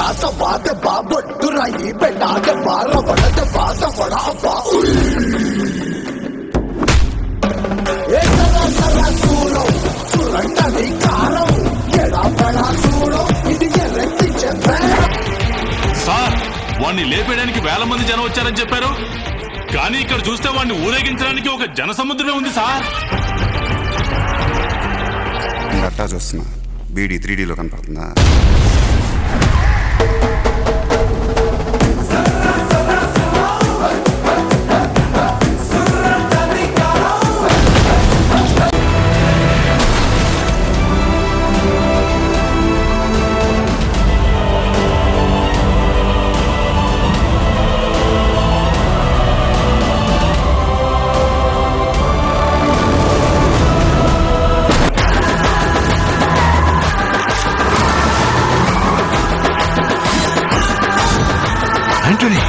సవాద బాబొట్టురాయి పెళ్ళాద బార వడద బాద వడ అబ్బా ఏ సరా సరా సూరం సురంటది కారం ఎడా పడా చూడం ఇది ఎర్రెత్తి చెప్పే సార్ వాణ్ణి లేపేయడానికి వేల మంది జనం వచ్చారని చెప్పారు కానీ ఇక్కడ చూస్తే వాణ్ణి ఊరేగించడానికి ఒక జనసముద్రమే ఉంది సార్ నేను అట్టా చూస్తున్నా బీడీ త్రీ డీలో కనపడుతుందా Antony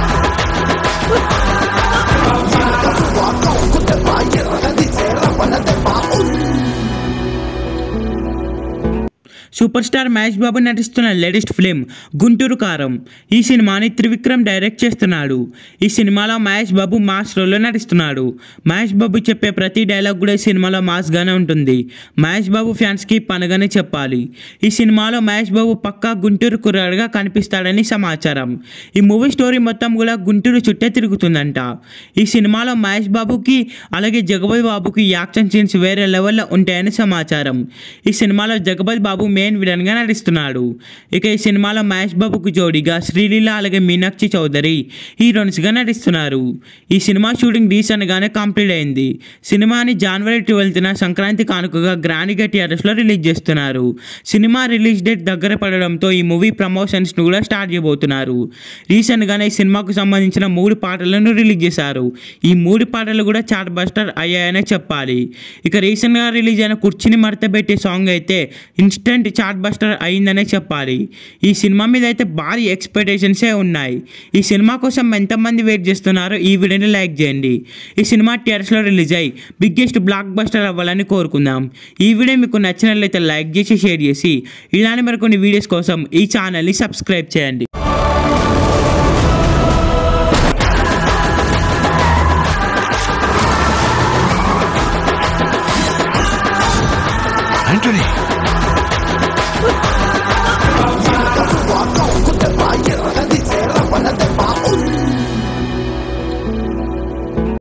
super star Mahesh Babu నటిస్తున్న లేటెస్ట్ ఫిలిం గుంటూరు కారం ఈ సినిమాని త్రివిక్రమ్ డైరెక్ట్ చేస్తున్నాడు ఈ సినిమాలో మహేష్ బాబు మాస్ రోల్లో నటిస్తున్నాడు మహేష్ బాబు చెప్పే ప్రతి డైలాగ్ కూడా ఈ సినిమాలో మాస్గానే ఉంటుంది మహేష్ బాబు ఫ్యాన్స్కి పనగానే చెప్పాలి ఈ సినిమాలో మహేష్ బాబు పక్కా గుంటూరు కుర్రాడుగా కనిపిస్తాడని సమాచారం ఈ మూవీ స్టోరీ మొత్తం కూడా గుంటూరు చుట్టే తిరుగుతుందంట ఈ సినిమాలో మహేష్ బాబుకి అలాగే జగపతి బాబుకి యాక్షన్ సీన్స్ వేరే లెవెల్లో ఉంటాయని సమాచారం ఈ సినిమాలో జగపతి బాబు మెయిన్ విలన్గా నటిస్తున్నాడు ఇక ఈ సినిమాలో మహేష్ బాబుకు జోడీగా శ్రీలీల అలాగే మీనాక్షి చౌదరి హీరోయిన్స్గా నటిస్తున్నారు ఈ సినిమా షూటింగ్ రీసెంట్గానే కంప్లీట్ అయింది సినిమాని జనవరి ట్వెల్త్న సంక్రాంతి కానుకగా గ్రాండ్గా థియేటర్స్లో రిలీజ్ చేస్తున్నారు సినిమా రిలీజ్ డేట్ దగ్గర పడడంతో ఈ మూవీ ప్రమోషన్స్ను కూడా స్టార్ట్ చేయబోతున్నారు రీసెంట్గానే ఈ సినిమాకు సంబంధించిన మూడు పాటలను రిలీజ్ చేశారు ఈ మూడు పాటలు కూడా చాట్ బస్టర్ అయ్యాయనే చెప్పాలి ఇక రీసెంట్గా రిలీజ్ అయిన కుర్చీని మడతబెట్టే సాంగ్ అయితే ఇన్స్టెంట్ చాట్ బస్టర్ అయిందనే చెప్పాలి ఈ సినిమా మీద అయితే భారీ ఎక్స్పెక్టేషన్సే ఉన్నాయి ఈ సినిమా కోసం ఎంతమంది వెయిట్ చేస్తున్నారో ఈ వీడియోని లైక్ చేయండి ఈ సినిమా థియేటర్స్లో రిలీజ్ అయ్యి బిగ్గెస్ట్ బ్లాక్ బస్టర్ అవ్వాలని కోరుకుందాం ఈ వీడియో మీకు నచ్చినట్లయితే లైక్ చేసి షేర్ చేసి ఇలాంటి మరికొన్ని వీడియోస్ కోసం ఈ ఛానల్ని సబ్స్క్రైబ్ చేయండి ఆంటోనీ